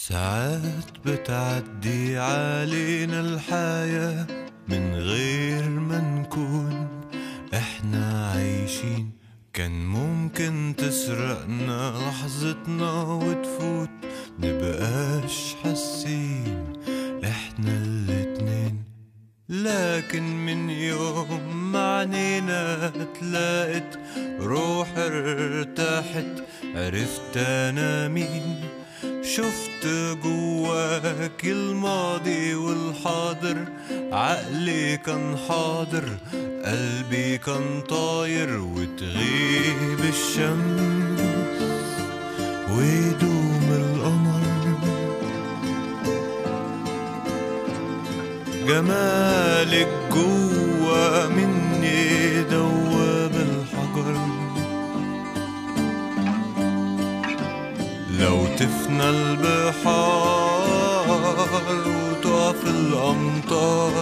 ساعات بتعدي علينا الحياة من غير ما نكون احنا عايشين كان ممكن تسرقنا لحظتنا وتفوت نبقاش حاسين احنا الاتنين لكن من يوم ما عنينا تلاقت روح ارتاحت عرفت انا مين شفت جواك الماضي والحاضر عقلي كان حاضر قلبي كان طاير وتغيب الشمس ويدوم القمر جمالك جوا مني دوب الحجر لو تفنى البحار وتقف الأمطار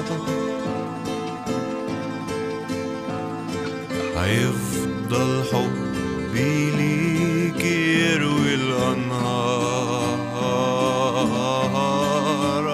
هيفضل حبي ليك يروي الأنهار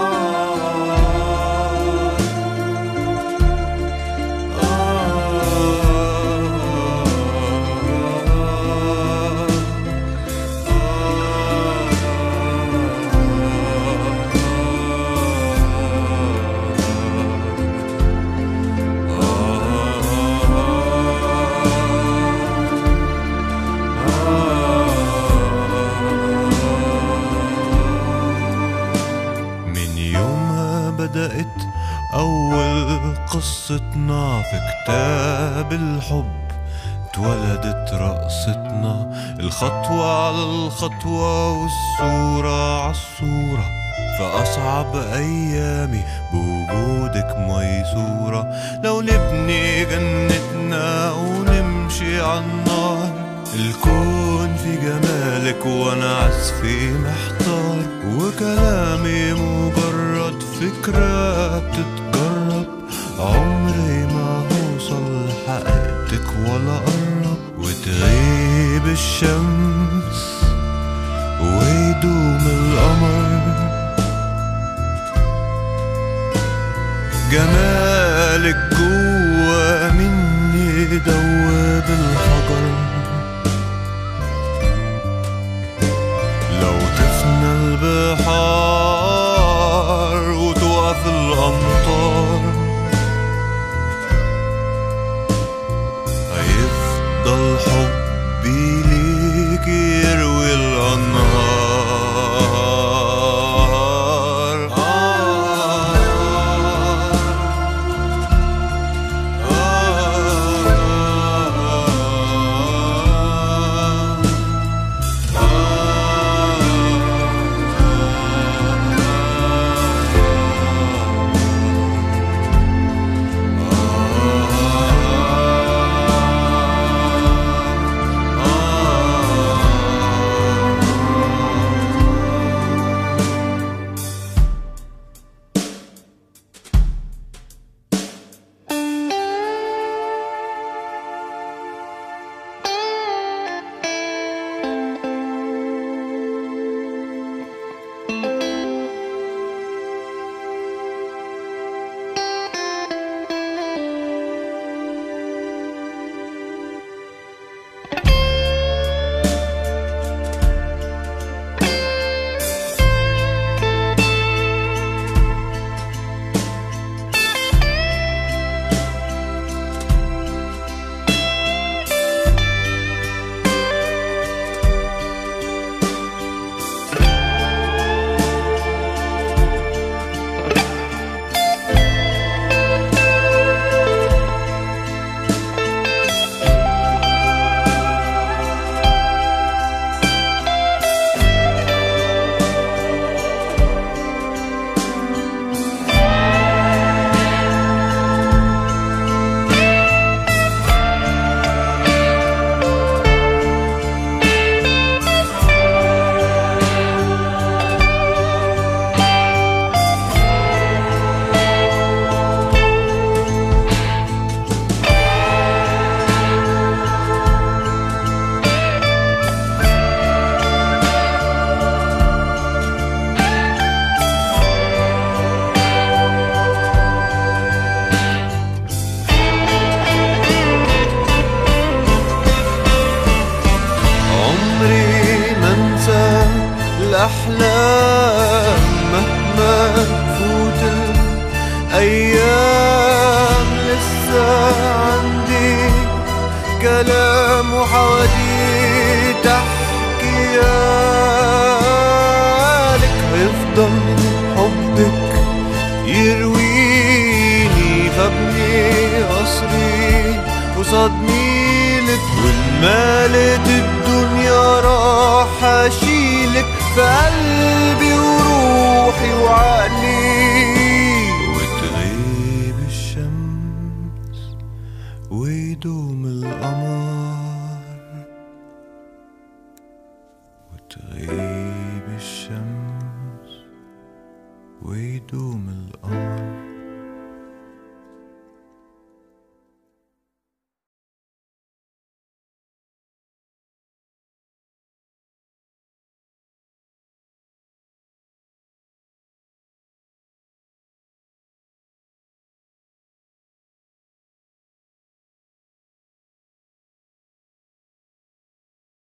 من يومها بدأت أول قصتنا في كتاب الحب اتولدت رقصتنا الخطوة على الخطوة والصورة على الصورة فأصعب أيامي بوجودك ميسورة لو نبني جنتنا ونمشي عالنار الكون في جمالك وانا عزفي محتار وكلامي مجرد فكرة بتتجرب عمري ما هوصل لحقيقتك ولا قرب وتغيب الشمس ويدوم القمر جمالك جوا مني دوب الحجر لو تفنى البحار وتقف الأمطار هيفضل حبي ليك يروي الأنهار آه الأحلام مهما تفوت الأيام لسه عندي كلام وحواديت أحكيالك يفضل حبك يرويني فابني قصري قصاد ميلك والمالت الدنيا راح اشيلك في قلبي وروحي وعقلي وتغيب الشمس ويدوم القمر